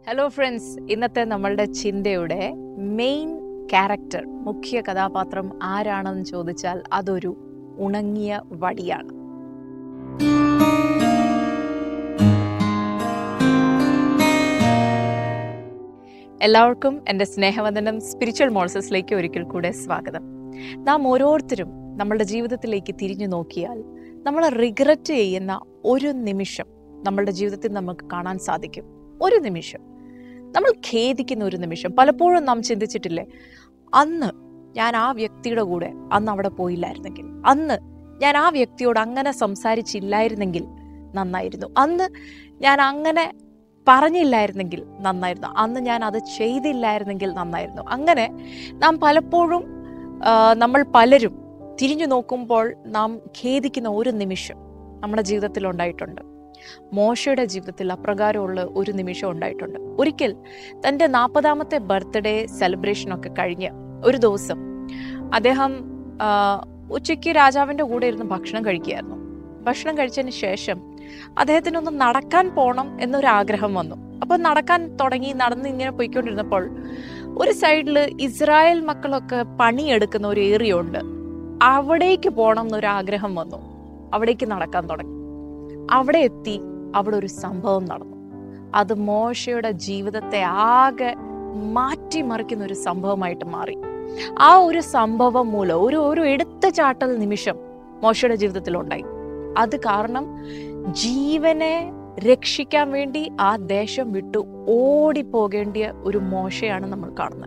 hello friends ഇന്നത്തെ നമ്മളുടെ ചിന്തയുടെ മെയിൻ ക്യാരക്ടർ മുഖ്യ കഥാപാത്രം ആരാണെന്ന് ചോദിച്ചാൽ അതൊരു ഉണങ്ങിയ വടിയാണ് എല്ലാവർക്കും എൻ്റെ സ്നേഹവന്ദനം സ്പിരിച്വൽ മോൾസസിലേക്ക് ഒരിക്കൽ കൂടെ സ്വാഗതം നാം ഓരോരുത്തരും നമ്മളുടെ ജീവിതത്തിലേക്ക് തിരിഞ്ഞു നോക്കിയാൽ നമ്മൾ റിഗ്രറ്റ് ചെയ്യുന്ന ഒരു നിമിഷം നമ്മളുടെ ജീവിതത്തിൽ നമുക്ക് കാണാൻ സാധിക്കും ഒരു നിമിഷം നമ്മൾ ഖേദിക്കുന്ന ഒരു നിമിഷം പലപ്പോഴും നാം ചിന്തിച്ചിട്ടില്ലേ അന്ന് ഞാൻ ആ വ്യക്തിയുടെ കൂടെ അന്ന് അവിടെ പോയില്ലായിരുന്നെങ്കിൽ അന്ന് ഞാൻ ആ വ്യക്തിയോട് അങ്ങനെ സംസാരിച്ചില്ലായിരുന്നെങ്കിൽ നന്നായിരുന്നു അന്ന് ഞാൻ അങ്ങനെ പറഞ്ഞില്ലായിരുന്നെങ്കിൽ നന്നായിരുന്നു അന്ന് ഞാൻ അത് ചെയ്തില്ലായിരുന്നെങ്കിൽ നന്നായിരുന്നു അങ്ങനെ നാം പലപ്പോഴും ആ, നമ്മൾ പലരും തിരിഞ്ഞു നോക്കുമ്പോൾ നാം ഖേദിക്കുന്ന ഒരു നിമിഷം നമ്മുടെ ജീവിതത്തിൽ ഉണ്ടായിട്ടുണ്ട് മോശയുടെ ജീവിതത്തിൽ അപ്രകാരമുള്ള ഒരു നിമിഷം ഉണ്ടായിട്ടുണ്ട് ഒരിക്കൽ തൻ്റെ നാൽപ്പതാമത്തെ ബർത്ത്ഡേ സെലിബ്രേഷനൊക്കെ കഴിഞ്ഞ് ഒരു ദിവസം അദ്ദേഹം ആ, ഉച്ചയ്ക്ക് രാജാവിൻ്റെ കൂടെ ഇരുന്ന് ഭക്ഷണം കഴിക്കുകയായിരുന്നു ഭക്ഷണം കഴിച്ചതിന് ശേഷം അദ്ദേഹത്തിനൊന്ന് നടക്കാൻ പോകണം എന്നൊരു ആഗ്രഹം വന്നു അപ്പോൾ നടക്കാൻ തുടങ്ങി നടന്ന് ഇങ്ങനെ പോയിക്കൊണ്ടിരുന്നപ്പോൾ ഒരു സൈഡിൽ ഇസ്രായേൽ മക്കളൊക്കെ പണിയെടുക്കുന്ന ഒരു ഏരിയ ഉണ്ട് അവിടേക്ക് പോകണം എന്നൊരു ആഗ്രഹം വന്നു അവിടേക്ക് നടക്കാൻ തുടങ്ങി അവിടെ എത്തി അവിടെ ഒരു സംഭവം നടന്നു അത് മോശയുടെ ജീവിതത്തെ ആകെ മാറ്റിമറിക്കുന്ന ഒരു സംഭവമായിട്ട് മാറി ആ ഒരു സംഭവം മൂലം ഒരു ഒരു എടുത്തുചാട്ടൽ നിമിഷം മോശയുടെ ജീവിതത്തിൽ ഉണ്ടായി അത് കാരണം ജീവനെ രക്ഷിക്കാൻ വേണ്ടി ആ ദേശം വിട്ടു ഓടിപ്പോകേണ്ടിയ ഒരു മോശയാണ് നമ്മൾ കാണുന്നത്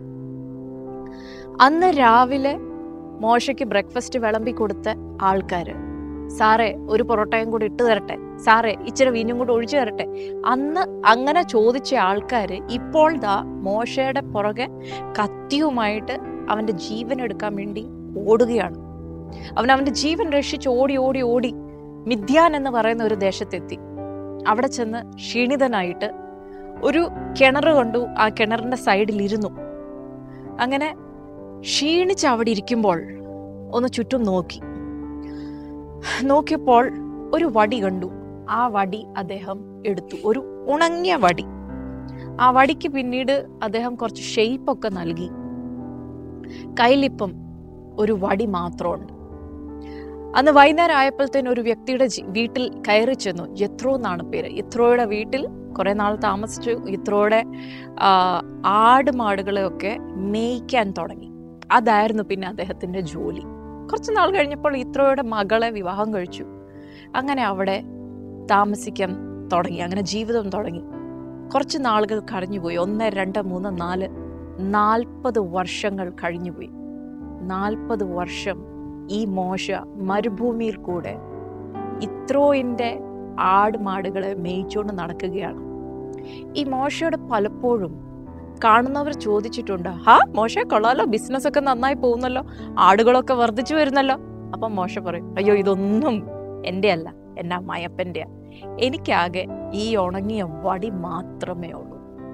അന്ന് രാവിലെ മോശയ്ക്ക് ബ്രേക്ക്ഫാസ്റ്റ് വിളമ്പി കൊടുത്ത ആൾക്കാര് സാറേ ഒരു പൊറോട്ടയും കൂടി ഇട്ട് തരട്ടെ സാറേ ഇച്ചിരി വീഞ്ഞും കൂടി ഒഴിച്ചു തരട്ടെ അന്ന് അങ്ങനെ ചോദിച്ച ആൾക്കാര് ഇപ്പോൾ ദാ മോശയുടെ പുറകെ കത്തിയുമായിട്ട് അവന്റെ ജീവൻ എടുക്കാൻ വേണ്ടി ഓടുകയാണ് അവൻ അവന്റെ ജീവൻ രക്ഷിച്ച് ഓടി ഓടി ഓടി മിഥ്യാൻ എന്ന് പറയുന്ന ഒരു ദേശത്തെത്തി അവിടെ ചെന്ന് ക്ഷീണിതനായിട്ട് ഒരു കിണർ കണ്ടു ആ കിണറിന്റെ സൈഡിൽ ഇരുന്നു അങ്ങനെ ക്ഷീണിച്ച് അവിടെ ഇരിക്കുമ്പോൾ ഒന്ന് ചുറ്റും നോക്കി നോക്കിയപ്പോൾ ഒരു വടി കണ്ടു ആ വടി അദ്ദേഹം എടുത്തു ഒരു ഉണങ്ങിയ വടി ആ വടിക്ക് പിന്നീട് അദ്ദേഹം കുറച്ച് ഷെയ്പ്പൊക്കെ നൽകി കയ്യിലിപ്പം ഒരു വടി മാത്രമുണ്ട് അന്ന് വൈകുന്നേരം ആയപ്പോഴത്തേനും ഒരു വ്യക്തിയുടെ ജി- വീട്ടിൽ കയറി ചെന്നു യത്രോ എന്നാണ് പേര് യത്രോയുടെ വീട്ടിൽ കുറെ നാൾ താമസിച്ചു യത്രോയുടെ ആ, ആടുമാടുകളെയൊക്കെ മേയ്ക്കാൻ തുടങ്ങി അതായിരുന്നു പിന്നെ അദ്ദേഹത്തിന്റെ ജോലി കുറച്ച് നാൾ കഴിഞ്ഞപ്പോൾ ഇത്രോയുടെ മകളെ വിവാഹം കഴിച്ചു അങ്ങനെ അവിടെ താമസിക്കാൻ തുടങ്ങി അങ്ങനെ ജീവിതം തുടങ്ങി കുറച്ച് നാളുകൾ കഴിഞ്ഞുപോയി ഒന്ന് രണ്ട് മൂന്ന് നാല് നാൽപ്പത് വർഷങ്ങൾ കഴിഞ്ഞുപോയി നാൽപ്പത് വർഷം ഈ മോശ മരുഭൂമിയിൽ കൂടെ ഇത്രോയിന്റെ ആടുമാടുകളെ മേയിച്ചുകൊണ്ട് നടക്കുകയാണ് ഈ മോശയുടെ പലപ്പോഴും കാണുന്നവർ ചോദിച്ചിട്ടുണ്ട് ഹാ മോശ കൊള്ളാലോ ബിസിനസ് ഒക്കെ നന്നായി പോകുന്നല്ലോ ആടുകളൊക്കെ വർദ്ധിച്ചു വരുന്നല്ലോ അപ്പൊ മോശ പറയും അയ്യോ ഇതൊന്നും എൻ്റെ അല്ല എൻ്റെ അമ്മായപ്പൻ്റെയാ എനിക്കാകെ ഈ ഉണങ്ങിയ വടി മാത്രമേ ഉള്ളൂ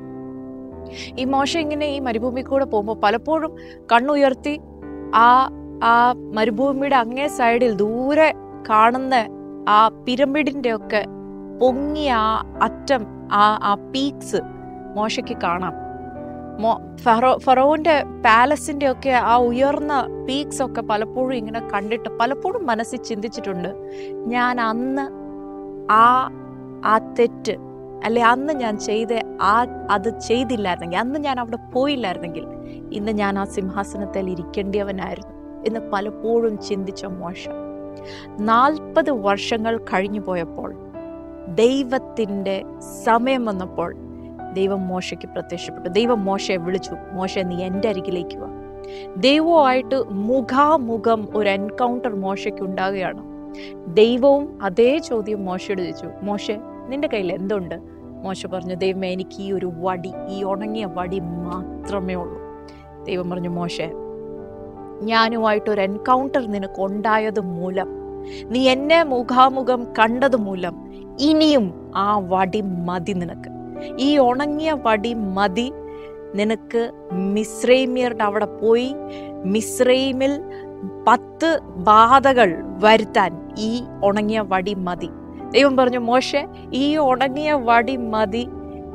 ഈ മോശ ഇങ്ങനെ ഈ മരുഭൂമി കൂടെ പോകുമ്പോൾ പലപ്പോഴും കണ്ണുയർത്തി ആ ആ മരുഭൂമിയുടെ അങ്ങേ സൈഡിൽ ദൂരെ കാണുന്ന ആ പിരമിഡിന്റെ ഒക്കെ പൊങ്ങിയ ആ അറ്റം ആ ആ പീക്സ് മോശയ്ക്ക് കാണാം മോ ഫറോ ഫറോന്റെ പാലസിന്റെ ഒക്കെ ആ ഉയർന്ന പീക്സ് ഒക്കെ പലപ്പോഴും ഇങ്ങനെ കണ്ടിട്ട് പലപ്പോഴും മനസ്സിൽ ചിന്തിച്ചിട്ടുണ്ട് ഞാൻ അന്ന് ആ ആ തെറ്റ് അല്ലെ അന്ന് ഞാൻ ചെയ്ത ആ അത് ചെയ്തില്ലായിരുന്നെങ്കിൽ അന്ന് ഞാൻ അവിടെ പോയില്ലായിരുന്നെങ്കിൽ ഇന്ന് ഞാൻ ആ സിംഹാസനത്തിൽ ഇരിക്കേണ്ടിയവനായിരുന്നു എന്ന് പലപ്പോഴും ചിന്തിച്ച മോശ നാൽപ്പത് വർഷങ്ങൾ കഴിഞ്ഞു പോയപ്പോൾ ദൈവത്തിൻ്റെ സമയം വന്നപ്പോൾ ദൈവം മോശയ്ക്ക് പ്രത്യക്ഷപ്പെട്ടു ദൈവം മോശയെ വിളിച്ചു മോശ നീ എൻ്റെ അരികിലേക്ക് വാ ദൈവവുമായിട്ട് മുഖാമുഖം ഒരു എൻകൗണ്ടർ മോശയ്ക്ക് ഉണ്ടാകുകയാണ് ദൈവവും അതേ ചോദ്യം മോശയോട് ചോദിച്ചു മോശെ നിന്റെ കയ്യിൽ എന്തുണ്ട് മോശ പറഞ്ഞു ദൈവമേ എനിക്ക് ഈ ഒരു വടി ഈ ഉണങ്ങിയ വടി മാത്രമേ ഉള്ളൂ ദൈവം പറഞ്ഞു മോശെ ഞാനുമായിട്ട് ഒരു എൻകൗണ്ടർ നിനക്ക് ഉണ്ടായത് മൂലം നീ എന്നെ മുഖാമുഖം കണ്ടത് മൂലം ഇനിയും ആ വടി മതി നിനക്ക് ഈ ഉണങ്ങിയ വടി മതി നിനക്ക് മിശ്രൈമ്യരുടെ അവിടെ പോയി മിശ്രൈമിൽ പത്ത് ബാധകൾ വരുത്താൻ ഈ ഉണങ്ങിയ വടി മതി ദൈവം പറഞ്ഞു മോശെ ഈ ഉണങ്ങിയ വടി മതി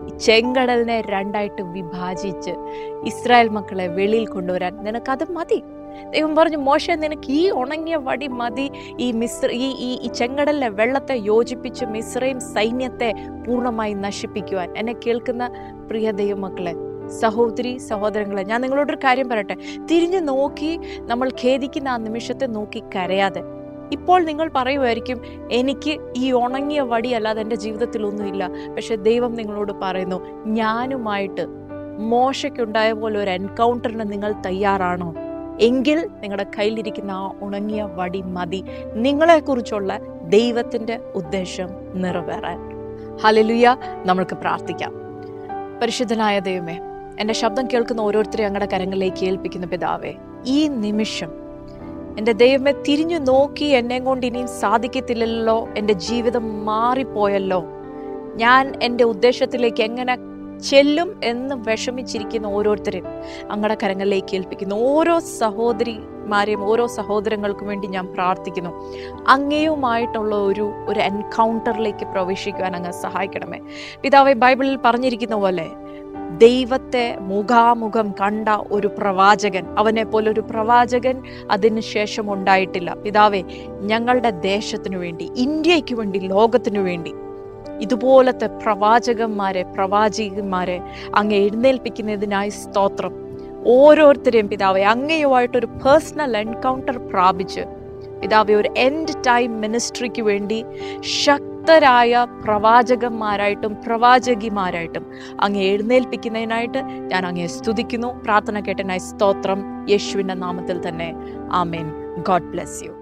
ചെങ്കടലിനെ രണ്ടായിട്ട് വിഭാജിച്ച് ഇസ്രായേൽ മക്കളെ വെളിയിൽ കൊണ്ടുവരാൻ നിനക്കത് മതി ദൈവം പറഞ്ഞു മോശ നിനക്ക് ഈ ഉണങ്ങിയ വടി മതി ഈ മിശ്ര ഈ ഈ ഈ ചെങ്കടലിലെ വെള്ളത്തെ യോജിപ്പിച്ച് മിശ്രയും സൈന്യത്തെ പൂർണ്ണമായി നശിപ്പിക്കുവാൻ എന്നെ കേൾക്കുന്ന പ്രിയ ദൈവമക്കളെ സഹോദരി സഹോദരങ്ങളെ ഞാൻ നിങ്ങളോടൊരു കാര്യം പറയട്ടെ തിരിഞ്ഞു നോക്കി നമ്മൾ ഖേദിക്കുന്ന ആ നിമിഷത്തെ നോക്കി കരയാതെ ഇപ്പോൾ നിങ്ങൾ പറയുമായിരിക്കും എനിക്ക് ഈ ഉണങ്ങിയ വടി അല്ലാതെ എൻ്റെ ജീവിതത്തിൽ ഒന്നുമില്ല പക്ഷെ ദൈവം നിങ്ങളോട് പറയുന്നു ഞാനുമായിട്ട് മോശയ്ക്കുണ്ടായ പോലെ ഒരു എൻകൗണ്ടറിന് നിങ്ങൾ തയ്യാറാണോ എങ്കിൽ നിങ്ങളുടെ കയ്യിലിരിക്കുന്ന ആ ഉണങ്ങിയ വടി മതി നിങ്ങളെക്കുറിച്ചുള്ള ദൈവത്തിൻ്റെ ഉദ്ദേശം നിറവേറാൻ ഹലലുയ നമ്മൾക്ക് പ്രാർത്ഥിക്കാം പരിശുദ്ധനായ ദൈവമേ എൻ്റെ ശബ്ദം കേൾക്കുന്ന ഓരോരുത്തരെയും ഞങ്ങളുടെ കരങ്ങളിലേക്ക് ഏൽപ്പിക്കുന്ന പിതാവേ ഈ നിമിഷം എൻ്റെ ദൈവമേ തിരിഞ്ഞു നോക്കി എന്നെ കൊണ്ട് ഇനിയും സാധിക്കത്തില്ലല്ലോ എൻ്റെ ജീവിതം മാറിപ്പോയല്ലോ ഞാൻ എൻ്റെ ഉദ്ദേശത്തിലേക്ക് എങ്ങനെ ചെല്ലും എന്ന് വിഷമിച്ചിരിക്കുന്ന ഓരോരുത്തരെയും അങ്ങടെ കരങ്ങളിലേക്ക് ഏൽപ്പിക്കുന്നു ഓരോ സഹോദരിമാരെയും ഓരോ സഹോദരങ്ങൾക്കും വേണ്ടി ഞാൻ പ്രാർത്ഥിക്കുന്നു അങ്ങയുമായിട്ടുള്ള ഒരു ഒരു എൻകൗണ്ടറിലേക്ക് പ്രവേശിക്കുവാൻ അങ്ങ് സഹായിക്കണമേ പിതാവെ ബൈബിളിൽ പറഞ്ഞിരിക്കുന്ന പോലെ ദൈവത്തെ മുഖാമുഖം കണ്ട ഒരു പ്രവാചകൻ അവനെ പോലെ ഒരു പ്രവാചകൻ അതിനുശേഷം ഉണ്ടായിട്ടില്ല പിതാവെ ഞങ്ങളുടെ ദേശത്തിനു വേണ്ടി ഇന്ത്യക്ക് വേണ്ടി ലോകത്തിനു വേണ്ടി ഇതുപോലത്തെ പ്രവാചകന്മാരെ പ്രവാചകന്മാരെ അങ്ങ് എഴുന്നേൽപ്പിക്കുന്നതിനായി സ്തോത്രം ഓരോരുത്തരെയും പിതാവെ അങ്ങയുമായിട്ടൊരു പേഴ്സണൽ എൻകൗണ്ടർ പ്രാപിച്ച് പിതാവെ ഒരു എൻഡ് ടൈം മിനിസ്ട്രിക്ക് വേണ്ടി ശക്തരായ പ്രവാചകന്മാരായിട്ടും പ്രവാചകിമാരായിട്ടും അങ്ങ് എഴുന്നേൽപ്പിക്കുന്നതിനായിട്ട് ഞാൻ അങ്ങേ സ്തുതിക്കുന്നു പ്രാർത്ഥന കേട്ടനായി സ്തോത്രം യേശുവിൻ്റെ നാമത്തിൽ തന്നെ ആമേൻ ഗോഡ് ബ്ലെസ് യു